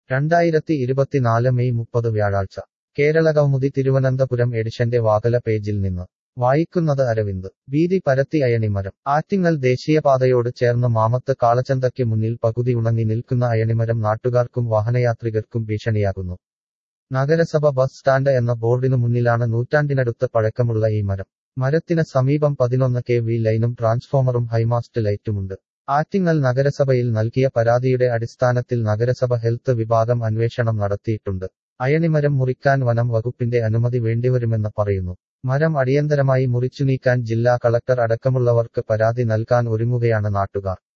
രണ്ടായിരത്തി ഇരുപത്തിനാല് മെയ് മുപ്പത് വ്യാഴാഴ്ച കേരളകൗമുദി തിരുവനന്തപുരം എഡിഷന്റെ വാകല പേജിൽ നിന്ന് വായിക്കുന്നത് അരവിന്ദ് ഭീതി പരത്തി അയണിമരം ആറ്റിങ്ങൽ ദേശീയപാതയോട് ചേർന്ന് മാമത്ത് കാളച്ചന്തയ്ക്ക് മുന്നിൽ പകുതി ഉണങ്ങി നിൽക്കുന്ന അയണിമരം നാട്ടുകാർക്കും വാഹനയാത്രികർക്കും ഭീഷണിയാകുന്നു നഗരസഭ ബസ് സ്റ്റാൻഡ് എന്ന ബോർഡിനു മുന്നിലാണ് നൂറ്റാണ്ടിനടുത്ത് പഴക്കമുള്ള ഈ മരം മരത്തിന് സമീപം പതിനൊന്ന് കെ വി ലൈനും ട്രാൻസ്ഫോമറും ഹൈമാസ്റ്റ് ലൈറ്റുമുണ്ട് ആറ്റിങ്ങൽ നഗരസഭയിൽ നൽകിയ പരാതിയുടെ അടിസ്ഥാനത്തിൽ നഗരസഭ ഹെൽത്ത് വിഭാഗം അന്വേഷണം നടത്തിയിട്ടുണ്ട് അയണിമരം മുറിക്കാൻ വനം വകുപ്പിന്റെ അനുമതി വേണ്ടിവരുമെന്ന് പറയുന്നു മരം അടിയന്തരമായി മുറിച്ചു നീക്കാൻ ജില്ലാ കളക്ടർ അടക്കമുള്ളവർക്ക് പരാതി നൽകാൻ ഒരുങ്ങുകയാണ് നാട്ടുകാർ